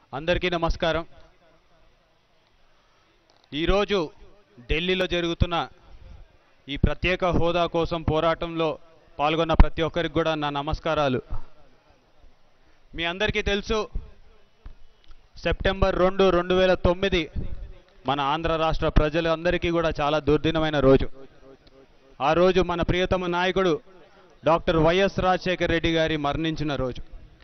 అందరికీ నమస్కారం ఈరోజు ఢిల్లీలో జరుగుతున్న ఈ ప్రత్యేక హోదా కోసం పోరాటంలో పాల్గొన్న ప్రతి ఒక్కరికి కూడా నా నమస్కారాలు మీ అందరికీ తెలుసు సెప్టెంబర్ రెండు రెండు వేల తొమ్మిది మన ఆంధ్ర రాష్ట్ర ప్రజలందరికీ కూడా చాలా దుర్దినమైన రోజు ఆ రోజు మన ప్రియతమ నాయకుడు డాక్టర్ వైఎస్ రాజశేఖర రెడ్డి గారి మరణించిన రోజు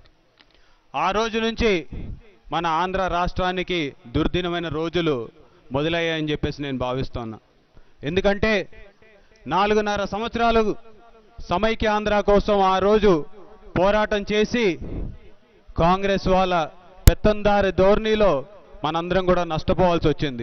ఆ రోజు నుంచి మన ఆంధ్ర రాష్ట్రానికి దుర్దినమైన రోజులు మొదలయ్యాయని చెప్పేసి నేను భావిస్తున్నా ఎందుకంటే నాలుగున్నర సంవత్సరాలు సమైక్య ఆంధ్ర కోసం ఆ రోజు పోరాటం చేసి కాంగ్రెస్ వాళ్ళ పెత్తందారి ధోరణిలో మనందరం కూడా నష్టపోవాల్సి వచ్చింది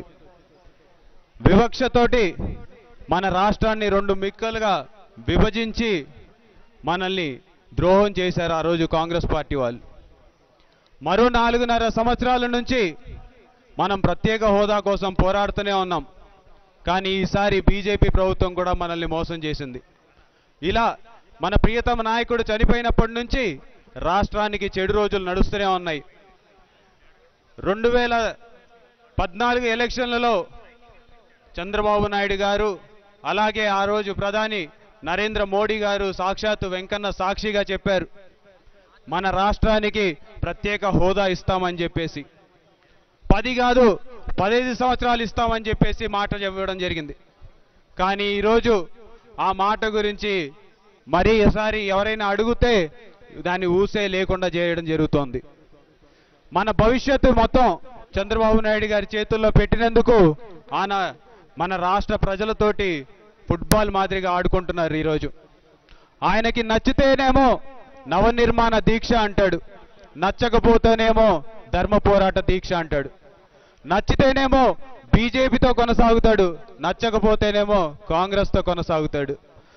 వివక్షతోటి మన రాష్ట్రాన్ని రెండు మిక్కలుగా విభజించి మనల్ని ద్రోహం చేశారు ఆ రోజు కాంగ్రెస్ పార్టీ వాళ్ళు మరో నాలుగున్నర సంవత్సరాల నుంచి మనం ప్రత్యేక హోదా కోసం పోరాడుతూనే ఉన్నాం కానీ ఈసారి బీజేపీ ప్రభుత్వం కూడా మనల్ని మోసం చేసింది ఇలా మన ప్రియతమ నాయకుడు చనిపోయినప్పటి నుంచి రాష్ట్రానికి చెడు రోజులు నడుస్తూనే ఉన్నాయి రెండు వేల పద్నాలుగు ఎలక్షన్లలో చంద్రబాబు నాయుడు గారు అలాగే ఆ రోజు ప్రధాని నరేంద్ర మోడీ గారు సాక్షాత్తు వెంకన్న సాక్షిగా చెప్పారు మన రాష్ట్రానికి ప్రత్యేక హోదా ఇస్తామని చెప్పేసి పది కాదు పదహైదు సంవత్సరాలు ఇస్తామని చెప్పేసి మాట ఇవ్వడం జరిగింది కానీ ఈరోజు ఆ మాట గురించి మరీ ఈసారి ఎవరైనా అడిగితే దాన్ని ఊసే లేకుండా చేయడం జరుగుతోంది మన భవిష్యత్తు మొత్తం చంద్రబాబు నాయుడు గారి చేతుల్లో పెట్టినందుకు ఆయన మన రాష్ట్ర ప్రజలతోటి ఫుట్బాల్ మాదిరిగా ఆడుకుంటున్నారు ఈరోజు ఆయనకి నచ్చితేనేమో నవనిర్మాణ దీక్ష అంటాడు నచ్చకపోతేనేమో ధర్మ పోరాట దీక్ష అంటాడు నచ్చితేనేమో బీజేపీతో కొనసాగుతాడు నచ్చకపోతేనేమో కాంగ్రెస్తో కొనసాగుతాడు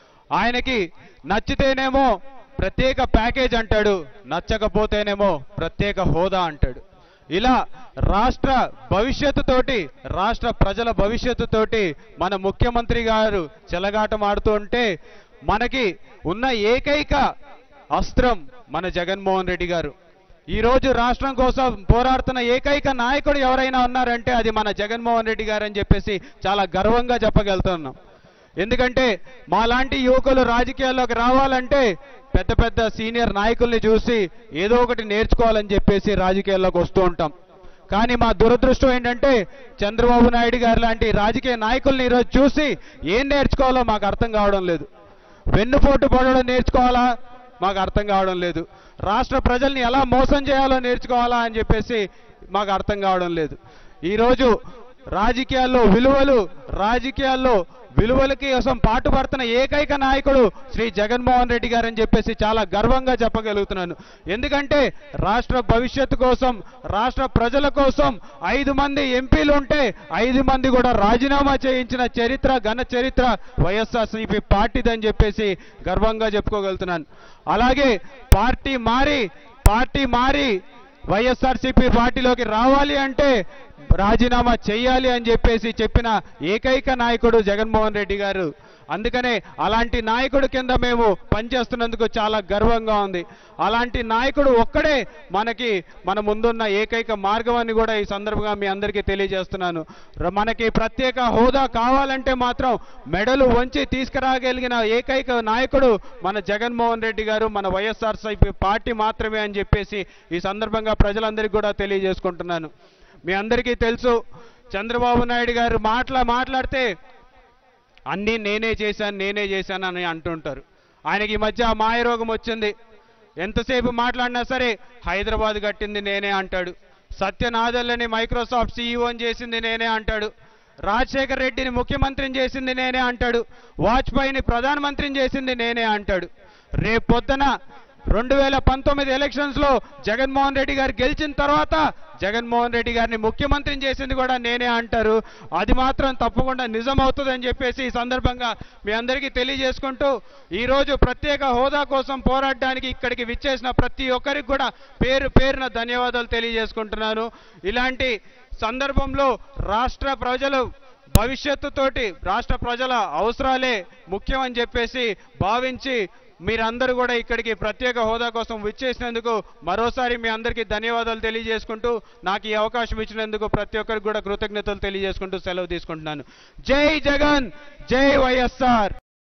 ఆయనకి నచ్చితేనేమో ప్రత్యేక ప్యాకేజ్ అంటాడు నచ్చకపోతేనేమో ప్రత్యేక హోదా అంటాడు ఇలా రాష్ట్ర భవిష్యత్తుతోటి రాష్ట్ర ప్రజల భవిష్యత్తుతోటి మన ముఖ్యమంత్రి గారు చెలగాటం ఆడుతూ ఉంటే మనకి ఉన్న ఏకైక అస్త్రం మన జగన్మోహన్ రెడ్డి గారు ఈ రోజు రాష్ట్రం కోసం పోరాడుతున్న ఏకైక నాయకుడు ఎవరైనా ఉన్నారంటే అది మన జగన్మోహన్ రెడ్డి గారు అని చెప్పేసి చాలా గర్వంగా చెప్పగలుగుతున్నాం ఎందుకంటే మాలాంటి యువకులు రాజకీయాల్లోకి రావాలంటే పెద్ద పెద్ద సీనియర్ నాయకుల్ని చూసి ఏదో ఒకటి నేర్చుకోవాలని చెప్పేసి రాజకీయాల్లోకి వస్తూ ఉంటాం కానీ మా దురదృష్టం ఏంటంటే చంద్రబాబు నాయుడు గారు లాంటి రాజకీయ నాయకుల్ని ఈరోజు చూసి ఏం నేర్చుకోవాలో మాకు అర్థం కావడం లేదు వెన్నుపోటు పడడం నేర్చుకోవాలా మాకు అర్థం కావడం లేదు రాష్ట్ర ప్రజల్ని ఎలా మోసం చేయాలో నేర్చుకోవాలా అని చెప్పేసి మాకు అర్థం కావడం లేదు ఈరోజు రాజకీయాల్లో విలువలు రాజకీయాల్లో విలువలకి కోసం పాటుపడుతున్న ఏకైక నాయకుడు శ్రీ జగన్మోహన్ రెడ్డి గారు అని చెప్పేసి చాలా గర్వంగా చెప్పగలుగుతున్నాను ఎందుకంటే రాష్ట్ర భవిష్యత్తు కోసం రాష్ట్ర ప్రజల కోసం ఐదు మంది ఎంపీలు ఉంటే ఐదు మంది కూడా రాజీనామా చేయించిన చరిత్ర ఘన చరిత్ర వైఎస్ఆర్సీపీ పార్టీదని చెప్పేసి గర్వంగా చెప్పుకోగలుగుతున్నాను అలాగే పార్టీ మారి పార్టీ మారి వైఎస్ఆర్సీపీ పార్టీలోకి రావాలి అంటే రాజీనామా చేయాలి అని చెప్పేసి చెప్పిన ఏకైక నాయకుడు జగన్మోహన్ రెడ్డి గారు అందుకనే అలాంటి నాయకుడు కింద మేము పనిచేస్తున్నందుకు చాలా గర్వంగా ఉంది అలాంటి నాయకుడు ఒక్కడే మనకి మన ముందున్న ఏకైక మార్గం అని కూడా ఈ సందర్భంగా మీ అందరికీ తెలియజేస్తున్నాను ర- మనకి ప్రత్యేక హోదా కావాలంటే మాత్రం మెడలు వంచి తీసుకురాగలిగిన ఏకైక నాయకుడు మన జగన్మోహన్ రెడ్డి గారు మన వైఎస్ఆర్సీపీ పార్టీ మాత్రమే అని చెప్పేసి ఈ సందర్భంగా ప్రజలందరికీ కూడా తెలియజేసుకుంటున్నాను మీ అందరికీ తెలుసు చంద్రబాబు నాయుడు గారు మాట్లా మాట్లాడితే అన్నీ నేనే చేశాను నేనే చేశాను అని అంటుంటారు ఆయనకి ఈ మధ్య ఆ మాయరోగం వచ్చింది ఎంతసేపు మాట్లాడినా సరే హైదరాబాద్ కట్టింది నేనే అంటాడు సత్యనాదల్లని మైక్రోసాఫ్ట్ సీఈఓని చేసింది నేనే అంటాడు రాజశేఖర్ రెడ్డిని ముఖ్యమంత్రిని చేసింది నేనే అంటాడు వాజ్పేయిని ప్రధానమంత్రిని చేసింది నేనే అంటాడు రేపు పొద్దున రెండు వేల పంతొమ్మిది ఎలక్షన్స్ లో జగన్మోహన్ రెడ్డి గారు గెలిచిన తర్వాత జగన్మోహన్ రెడ్డి గారిని ముఖ్యమంత్రిని చేసింది కూడా నేనే అంటారు అది మాత్రం తప్పకుండా నిజం అవుతుందని చెప్పేసి ఈ సందర్భంగా మీ అందరికీ తెలియజేసుకుంటూ ఈ రోజు ప్రత్యేక హోదా కోసం పోరాడడానికి ఇక్కడికి విచ్చేసిన ప్రతి ఒక్కరికి కూడా పేరు పేరున ధన్యవాదాలు తెలియజేసుకుంటున్నాను ఇలాంటి సందర్భంలో రాష్ట్ర ప్రజలు భవిష్యత్తుతోటి రాష్ట్ర ప్రజల అవసరాలే ముఖ్యమని చెప్పేసి భావించి మీరందరూ కూడా ఇక్కడికి ప్రత్యేక హోదా కోసం విచ్చేసినందుకు మరోసారి మీ అందరికీ ధన్యవాదాలు తెలియజేసుకుంటూ నాకు ఈ అవకాశం ఇచ్చినందుకు ప్రతి ఒక్కరికి కూడా కృతజ్ఞతలు తెలియజేసుకుంటూ సెలవు తీసుకుంటున్నాను జై జగన్ జై వైఎస్ఆర్